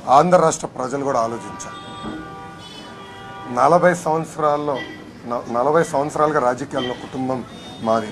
ఆంధ్ర రాష్ట్ర ప్రజలు కూడా ఆలోచించాలి నలభై సంవత్సరాల్లో న- నలభై సంవత్సరాలుగా రాజకీయాల్లో కుటుంబం మాది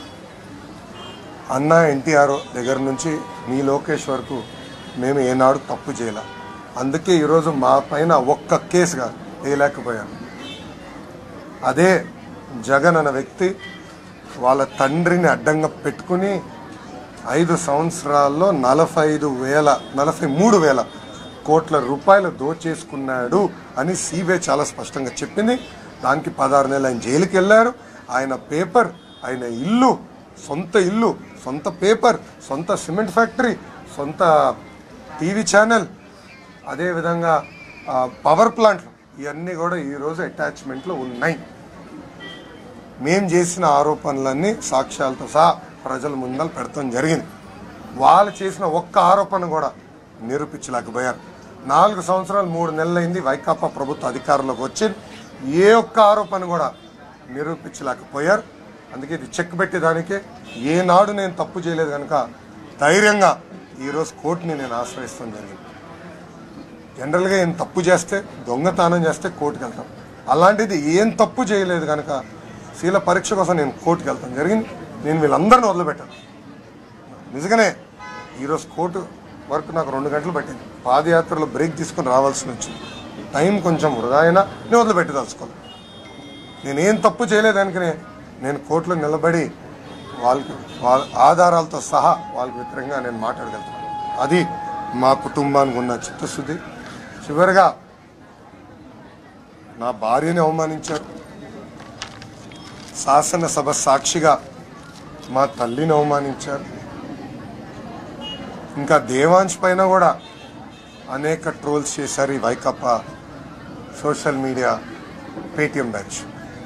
అన్న ఎన్టీఆర్ దగ్గర నుంచి మీ లోకేష్ వరకు మేము ఏనాడు తప్పు చేయాల అందుకే ఈరోజు మా పైన ఒక్క కేసుగా వేయలేకపోయాను అదే జగన్ అన్న వ్యక్తి వాళ్ళ తండ్రిని అడ్డంగా పెట్టుకుని ఐదు సంవత్సరాల్లో నలభై ఐదు వేల నలభై మూడు వేల కోట్ల రూపాయలు దోచేసుకున్నాడు అని సిబిఐ చాలా స్పష్టంగా చెప్పింది దానికి పదహారు నెలలు ఆయన జైలుకి వెళ్ళారు ఆయన పేపర్ ఆయన ఇల్లు సొంత ఇల్లు సొంత పేపర్ సొంత సిమెంట్ ఫ్యాక్టరీ సొంత టీవీ ఛానల్ అదేవిధంగా ఆ, పవర్ ప్లాంట్లు ఇవన్నీ కూడా ఈరోజు అటాచ్మెంట్లో ఉన్నాయి మేం చేసిన ఆరోపణలన్నీ సాక్ష్యాలతో సహా ప్రజల ముందర పెడతాం జరిగింది వాళ్ళు చేసిన ఒక్క ఆరోపణ కూడా నిరూపించలేకపోయారు నాలుగు సంవత్సరాలు మూడు నెలలైంది వైకాపా ప్రభుత్వ అధికారంలోకి వచ్చింది ఏ ఒక్క ఆరోపణ కూడా నిరూపించలేకపోయారు అందుకే ఇది చెక్ పెట్టేదానికే ఏనాడు నేను తప్పు చేయలేదు కనుక ధైర్యంగా ఈరోజు కోర్టుని నేను ఆశ్రయిస్తాం జరిగింది జనరల్గా ఏం తప్పు చేస్తే దొంగతనం చేస్తే కోర్టుకు వెళ్తాం అలాంటిది ఏం తప్పు చేయలేదు కనుక శీల పరీక్ష కోసం నేను కోర్టుకు వెళ్తాం జరిగింది నేను వీళ్ళందరిని వదిలిపెట్టాను నిజంగానే ఈరోజు కోర్టు వరకు నాకు రెండు గంటలు పట్టింది పాదయాత్రలో బ్రేక్ తీసుకొని రావాల్సి వచ్చింది టైం కొంచెం వృధా అయినా నేను వదిలిపెట్టి తలుచుకోను నేనేం తప్పు చేయలేదనుకునే నేను కోర్టులో నిలబడి వాళ్ళకి వాళ్ళ ఆధారాలతో సహా వాళ్ళకి వ్యతిరేకంగా నేను మాట్లాడగలుగుతాను అది మా కుటుంబానికి ఉన్న చిత్తశుద్ధి చివరిగా నా భార్యని అవమానించారు శాసనసభ సాక్షిగా మా తల్లిని అవమానించారు ఇంకా దేవాంశ్ పైన కూడా అనేక ట్రోల్స్ చేశారు ఈ Vaikapa social media Paytm batch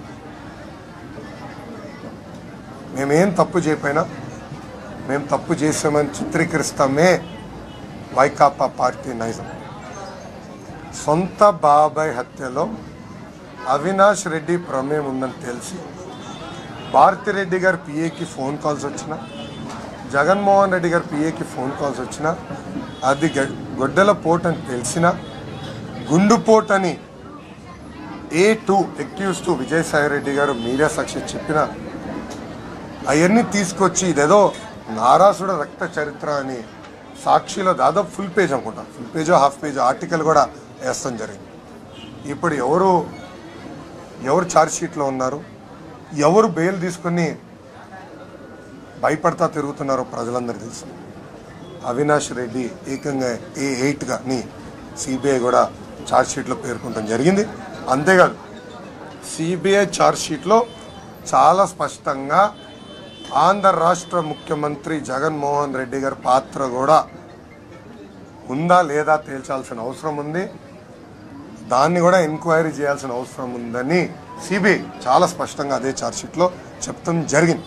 మేమేం తప్పు చేయకపోయినా మేము తప్పు చేసామని చిత్రీకరిస్తామే వైకాపా పార్టీ నైజం సొంత బాబాయ్ హత్యలో అవినాష్ రెడ్డి ప్రమేయం ఉందని తెలిసి భారతిరెడ్డి గారి పిఏకి ఫోన్ కాల్స్ వచ్చిన జగన్మోహన్ రెడ్డి గారి పిఏకి ఫోన్ కాల్స్ వచ్చిన అది గ- గొడ్డల పోట్ అని తెలిసిన గుండుపోట్ అని A two accused to Vijayasai Reddy గారు మీడియా సాక్షి చెప్పిన అవన్నీ తీసుకొచ్చి ఇదేదో నారాసుడ రక్త చరిత్ర అని సాక్షిలో దాదాపు ఫుల్ పేజ్ అనుకుంటా ఫుల్ పేజో హాఫ్ పేజ్ ఆర్టికల్ కూడా వేస్తాం జరిగింది ఇప్పుడు ఎవరు ఎవరు ఛార్జ్ షీట్లో ఉన్నారు ఎవరు బెయిల్ తీసుకుని భయపడతా తిరుగుతున్నారో ప్రజలందరికీ తెలుసు అవినాష్ రెడ్డి ఏకంగా ఏ ఎయిట్గా ని సిబిఐ కూడా ఛార్జ్ షీట్లో పేర్కొనడం జరిగింది అంతేకాదు సిబిఐ ఛార్జ్ షీట్లో చాలా స్పష్టంగా ఆంధ్ర రాష్ట్ర ముఖ్యమంత్రి జగన్మోహన్ రెడ్డి గారి పాత్ర కూడా ఉందా లేదా తేల్చాల్సిన అవసరం ఉంది దాన్ని కూడా ఎంక్వైరీ చేయాల్సిన అవసరం ఉందని సిబిఐ చాలా స్పష్టంగా అదే ఛార్జ్షీట్లో చెప్తాం జరిగింది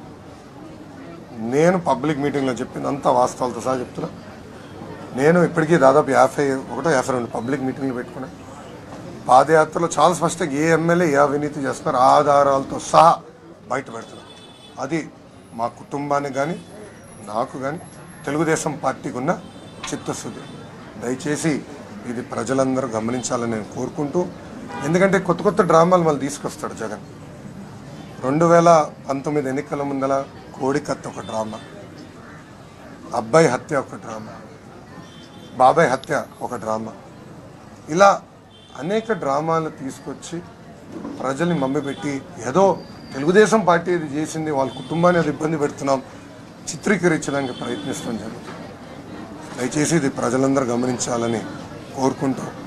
నేను పబ్లిక్ మీటింగ్లో చెప్పిందంతా వాస్తవాలతో సహా చెప్తున్నా నేను ఇప్పటికీ దాదాపు యాభై ఒకటో యాభై రెండు పబ్లిక్ మీటింగ్లు పెట్టుకున్నా పాదయాత్రలో చాలా స్పష్టంగా ఏ ఎమ్మెల్యే ఏ అవినీతి చేస్తున్నారు ఆధారాలతో సహా బయట పెడుతున్నారు అది మా కుటుంబానికి కానీ నాకు కానీ తెలుగుదేశం పార్టీకి ఉన్న చిత్తశుద్ధి దయచేసి ఇది ప్రజలందరూ గమనించాలని నేను కోరుకుంటూ ఎందుకంటే కొత్త కొత్త డ్రామాలు మళ్ళీ తీసుకొస్తాడు జగన్ రెండు వేల పంతొమ్మిది ఎన్నికల ముందల కోడికత్త ఒక డ్రామా అబ్బాయి హత్య ఒక డ్రామా బాబాయ్ హత్య ఒక డ్రామా ఇలా అనేక డ్రామాలు తీసుకొచ్చి ప్రజల్ని మమ్మిపెట్టి ఏదో తెలుగుదేశం పార్టీ ఇది చేసింది వాళ్ళ కుటుంబాన్ని అది ఇబ్బంది పెడుతున్నాం చిత్రీకరించడానికి ప్రయత్నిస్తాం జరుగుతుంది దయచేసి ఇది ప్రజలందరూ గమనించాలని కోరుకుంటూ